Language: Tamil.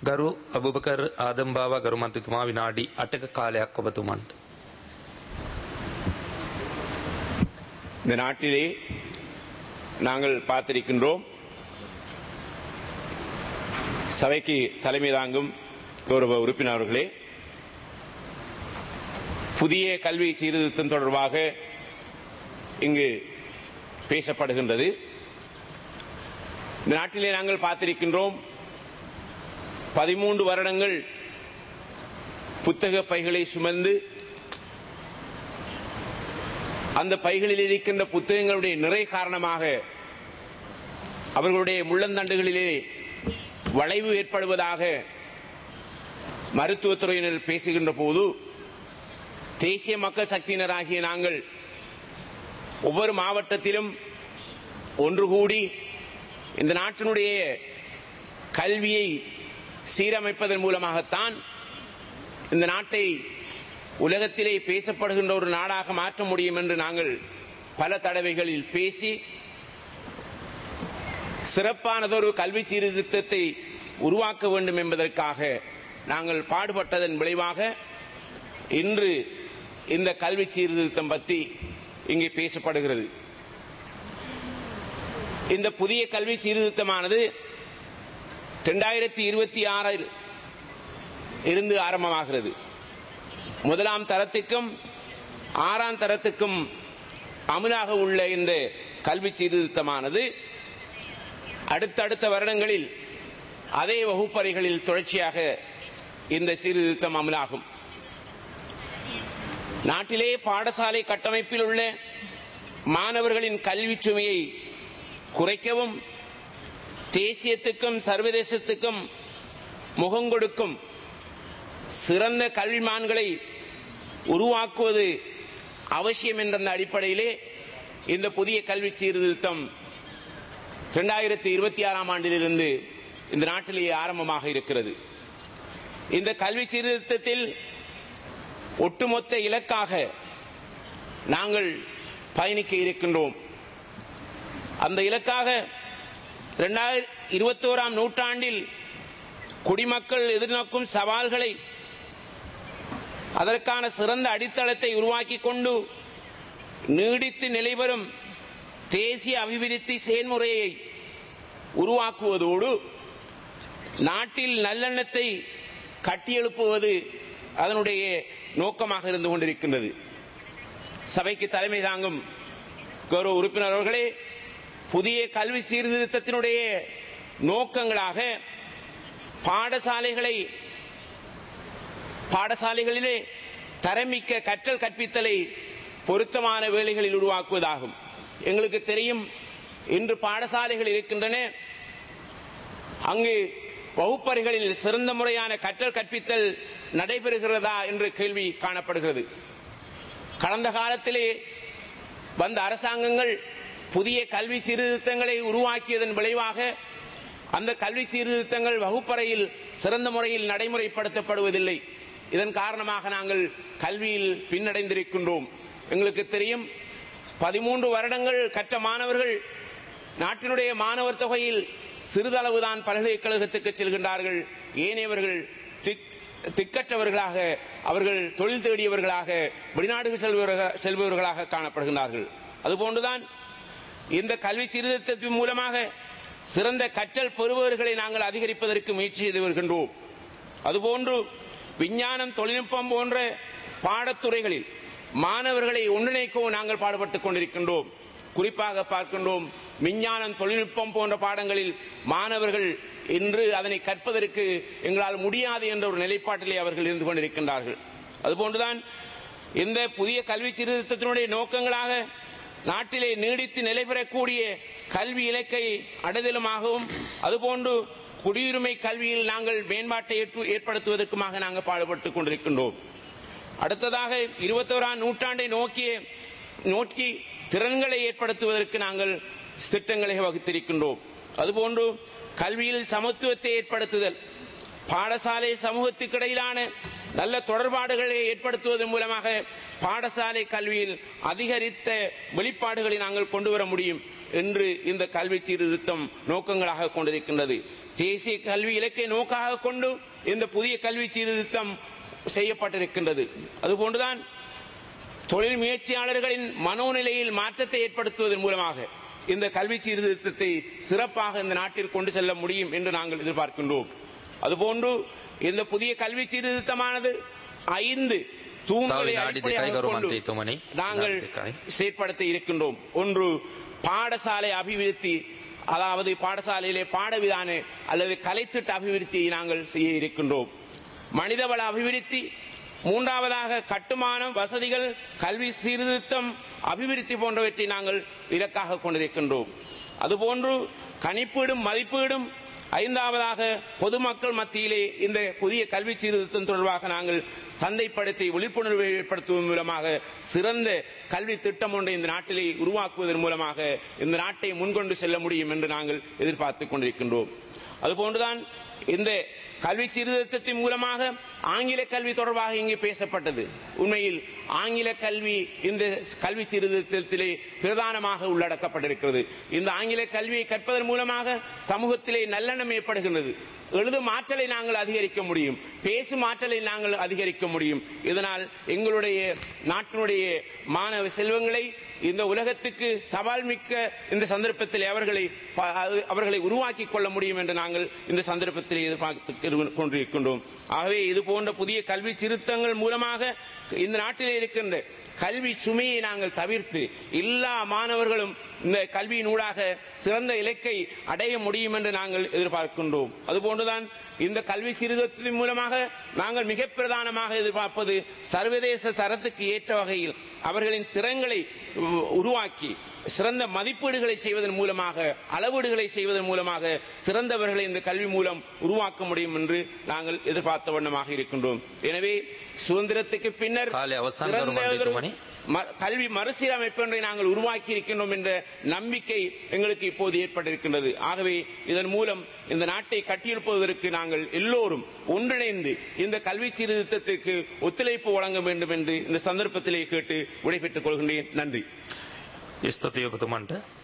ගරු අබුබකර් ආදම්බාව ගරු මන්ත්‍රීතුමා විනාඩි 8ක කාලයක් ඔබතුමන්ට. இந்த நாட்டிலே நாங்கள் பார்த்திருக்கின்றோம் சபைக்கு தலைமை தாங்கும் கௌரவ உறுப்பினர்களே புதிய கல்வி சீர்திருத்தம் தொடர்பாக இங்கு பேசப்படுகின்றது இந்த நாட்டிலே நாங்கள் பார்த்திருக்கின்றோம் பதிமூன்று வருடங்கள் புத்தக பைகளை சுமந்து அந்த பைகளில் இருக்கின்ற புத்தகங்களுடைய நிறை காரணமாக அவர்களுடைய முள்ளந்தண்டுகளிலே வளைவு ஏற்படுவதாக மருத்துவத்துறையினர் பேசுகின்ற போது தேசிய மக்கள் சக்தியினராகிய நாங்கள் ஒவ்வொரு மாவட்டத்திலும் ஒன்று கூடி இந்த நாட்டினுடைய கல்வியை சீரமைப்பதன் மூலமாகத்தான் இந்த நாட்டை உலகத்திலே பேசப்படுகின்ற ஒரு நாடாக மாற்ற முடியும் என்று நாங்கள் பல தடவைகளில் பேசி சிறப்பானதொரு கல்வி சீர்திருத்தத்தை உருவாக்க வேண்டும் என்பதற்காக நாங்கள் பாடுபட்டதன் விளைவாக இன்று இந்த கல்வி சீர்திருத்தம் பற்றி இங்கே பேசப்படுகிறது இந்த புதிய கல்வி சீர்திருத்தமானது இரண்டாயிரத்தி இருபத்தி ஆறில் இருந்து ஆரம்பமாகிறது முதலாம் தரத்துக்கும் ஆறாம் தரத்துக்கும் அமலாக உள்ள இந்த கல்வி சீர்திருத்தமானது அடுத்தடுத்த வருடங்களில் அதே வகுப்பறைகளில் தொடர்ச்சியாக இந்த சீர்திருத்தம் அமலாகும் நாட்டிலே பாடசாலை கட்டமைப்பில் உள்ள மாணவர்களின் கல்வி சுமையை குறைக்கவும் தேசியத்துக்கும் சர்வதேசத்துக்கும் முகங்கொடுக்கும் சிறந்த கல்விமான்களை உருவாக்குவது அவசியம் என்ற அந்த அடிப்படையிலே இந்த புதிய கல்வி சீர்திருத்தம் இரண்டாயிரத்தி இருபத்தி ஆறாம் ஆண்டிலிருந்து இந்த நாட்டிலேயே ஆரம்பமாக இருக்கிறது இந்த கல்வி சீர்திருத்தத்தில் ஒட்டுமொத்த இலக்காக நாங்கள் பயணிக்க இருக்கின்றோம் அந்த இலக்காக இரண்டாயிரத்தி இருபத்தோராம் நூற்றாண்டில் குடிமக்கள் எதிர்நோக்கும் சவால்களை அதற்கான சிறந்த அடித்தளத்தை உருவாக்கி கொண்டு நீடித்து நிலைவரும் தேசிய அபிவிருத்தி செயல்முறையை உருவாக்குவதோடு நாட்டில் நல்லெண்ணத்தை கட்டியெழுப்புவது அதனுடைய நோக்கமாக இருந்து கொண்டிருக்கின்றது சபைக்கு தலைமை தாங்கும் கௌரவ உறுப்பினர் அவர்களே புதிய கல்வி சீர்திருத்தத்தினுடைய நோக்கங்களாக பாடசாலைகளை பாடசாலைகளிலே தரமிக்க கற்றல் கற்பித்தலை பொருத்தமான வேலைகளில் உருவாக்குவதாகும் எங்களுக்கு தெரியும் இன்று பாடசாலைகள் இருக்கின்றன அங்கு வகுப்பறைகளில் சிறந்த முறையான கற்றல் கற்பித்தல் நடைபெறுகிறதா என்று கேள்வி காணப்படுகிறது கடந்த காலத்திலே வந்த அரசாங்கங்கள் புதிய கல்வி சீர்திருத்தங்களை உருவாக்கியதன் விளைவாக அந்த கல்வி சீர்திருத்தங்கள் வகுப்பறையில் சிறந்த முறையில் நடைமுறைப்படுத்தப்படுவதில்லை இதன் காரணமாக நாங்கள் கல்வியில் பின்னடைந்திருக்கின்றோம் எங்களுக்கு தெரியும் பதிமூன்று வருடங்கள் கற்ற மாணவர்கள் நாட்டினுடைய மாணவர் தொகையில் சிறிதளவுதான் பல்கலைக்கழகத்துக்கு செல்கின்றார்கள் ஏனையவர்கள் திக் திக்கற்றவர்களாக அவர்கள் தொழில் தேடியவர்களாக வெளிநாடுகள் செல்பவர்களாக செல்பவர்களாக காணப்படுகின்றார்கள் அதுபோன்றுதான் இந்த கல்வி சீர்திருத்தத்தின் மூலமாக சிறந்த கற்றல் பெறுபவர்களை நாங்கள் அதிகரிப்பதற்கு முயற்சி செய்து வருகின்றோம் அதுபோன்று விஞ்ஞானம் தொழில்நுட்பம் போன்ற பாடத்துறைகளில் மாணவர்களை ஒன்றிணைக்கவும் நாங்கள் பாடுபட்டுக் கொண்டிருக்கின்றோம் குறிப்பாக பார்க்கின்றோம் விஞ்ஞானம் தொழில்நுட்பம் போன்ற பாடங்களில் மாணவர்கள் இன்று அதனை கற்பதற்கு எங்களால் முடியாது என்ற ஒரு நிலைப்பாட்டிலே அவர்கள் இருந்து கொண்டிருக்கின்றார்கள் அதுபோன்றுதான் இந்த புதிய கல்வி சீர்திருத்தத்தினுடைய நோக்கங்களாக நாட்டிலே நீடித்து நிலை பெறக்கூடிய கல்வி இலக்கை அடைதலுமாகவும் அதுபோன்று குடியுரிமை கல்வியில் நாங்கள் மேம்பாட்டை ஏற்படுத்துவதற்குமாக நாங்கள் பாடுபட்டுக் கொண்டிருக்கின்றோம் அடுத்ததாக இருபத்தோராம் நூற்றாண்டை நோக்கிய நோக்கி திறன்களை ஏற்படுத்துவதற்கு நாங்கள் திட்டங்களை வகுத்திருக்கின்றோம் அதுபோன்று கல்வியில் சமத்துவத்தை ஏற்படுத்துதல் பாடசாலை சமூகத்துக்கு இடையிலான நல்ல தொடர்பாடுகளை ஏற்படுத்துவதன் மூலமாக பாடசாலை கல்வியில் அதிகரித்த வெளிப்பாடுகளை நாங்கள் கொண்டு வர முடியும் என்று இந்த கல்வி சீர்திருத்தம் நோக்கங்களாக கொண்டிருக்கின்றது தேசிய கல்வி இலக்கை நோக்காக கொண்டு இந்த புதிய கல்வி சீர்திருத்தம் செய்யப்பட்டிருக்கின்றது அதுபோன்றுதான் தொழில் முயற்சியாளர்களின் மனோநிலையில் மாற்றத்தை ஏற்படுத்துவதன் மூலமாக இந்த கல்வி சீர்திருத்தத்தை சிறப்பாக இந்த நாட்டில் கொண்டு செல்ல முடியும் என்று நாங்கள் எதிர்பார்க்கின்றோம் அதுபோன்று இந்த புதிய கல்வி சீர்திருத்தமானது ஐந்து தூண்களை தாவினாடி அடிப்படையாக திசை கொண்டு கருமந்தை துமனை. நாங்கள் நாட்டிற்காய். செயற்படுத்த இருக்கின்றோம் ஒன்று பாடசாலை அபிவிருத்தி அதாவது பாடசாலையிலே பாடவிதான அல்லது கலைத்திட்ட அபிவிருத்தியை நாங்கள் செய்ய இருக்கின்றோம் மனிதவள அபிவிருத்தி மூன்றாவதாக கட்டுமானம் வசதிகள் கல்வி சீர்திருத்தம் அபிவிருத்தி போன்றவற்றை நாங்கள் இலக்காக கொண்டிருக்கின்றோம் அதுபோன்று கணிப்பீடும் மதிப்பீடும் ஐந்தாவதாக பொதுமக்கள் மத்தியிலே இந்த புதிய கல்வி சீர்திருத்தம் தொடர்பாக நாங்கள் சந்தைப்படுத்தி விழிப்புணர்வை ஏற்படுத்துவதன் மூலமாக சிறந்த கல்வி திட்டம் ஒன்றை இந்த நாட்டிலே உருவாக்குவதன் மூலமாக இந்த நாட்டை முன்கொண்டு செல்ல முடியும் என்று நாங்கள் எதிர்பார்த்துக் கொண்டிருக்கின்றோம் அதுபோன்றுதான் இந்த கல்வி சீர்திருத்தத்தின் மூலமாக ஆங்கில கல்வி தொடர்பாக இங்கு பேசப்பட்டது உண்மையில் ஆங்கில கல்வி இந்த கல்வி சீர்திருத்தத்திலே பிரதானமாக உள்ளடக்கப்பட்டிருக்கிறது இந்த ஆங்கில கல்வியை கற்பதன் மூலமாக சமூகத்திலே நல்லெண்ணம் ஏற்படுகின்றது எழுதும் ஆற்றலை நாங்கள் அதிகரிக்க முடியும் பேசும் ஆற்றலை நாங்கள் அதிகரிக்க முடியும் இதனால் எங்களுடைய நாட்டினுடைய மாணவ செல்வங்களை இந்த உலகத்துக்கு சவால் மிக்க இந்த சந்தர்ப்பத்தில் அவர்களை ப- அது- அவர்களை உருவாக்கி கொள்ள முடியும் என்று நாங்கள் இந்த சந்தர்ப்பத்தில் எதிர்பார்த்து கொண்டிருக்கின்றோம் ஆகவே இது போன்ற புதிய கல்வி திருத்தங்கள் மூலமாக இந்த நாட்டிலே இருக்கின்ற கல்வி சுமையை நாங்கள் தவிர்த்து எல்லா மாணவர்களும் இந்த கல்வியினூடாக சிறந்த இலக்கை அடைய முடியும் என்று நாங்கள் எதிர்பார்க்கின்றோம் அதுபோன்றுதான் இந்த கல்வி சீர்திருத்தத்தின் மூலமாக நாங்கள் மிக பிரதானமாக எதிர்பார்ப்பது சர்வதேச தரத்துக்கு ஏற்ற வகையில் அவர்களின் திறன்களை உ- உருவாக்கி சிறந்த மதிப்பீடுகளை செய்வதன் மூலமாக அளவீடுகளை செய்வதன் மூலமாக சிறந்தவர்களை இந்த கல்வி மூலம் உருவாக்க முடியும் என்று நாங்கள் எதிர்பார்த்த வண்ணமாக இருக்கின்றோம் எனவே சுதந்திரத்துக்கு பின்னர் காலை அவசான சிறந்த தருமம் ஒரு மணி. ம- கல்வி மறுசீரமைப்பு ஒன்றை நாங்கள் உருவாக்கி இருக்கின்றோம் என்ற நம்பிக்கை எங்களுக்கு இப்போது ஏற்பட்டிருக்கின்றது ஆகவே இதன் மூலம் இந்த நாட்டை கட்டியெழுப்புவதற்கு நாங்கள் எல்லோரும் ஒன்றிணைந்து இந்த கல்வி சீர்திருத்தத்திற்கு ஒத்துழைப்பு வழங்க வேண்டும் என்று இந்த சந்தர்ப்பத்திலே கேட்டு விடைபெற்றுக் கொள்கின்றேன் நன்றி ස්තුතිය ඔබතුමන්ට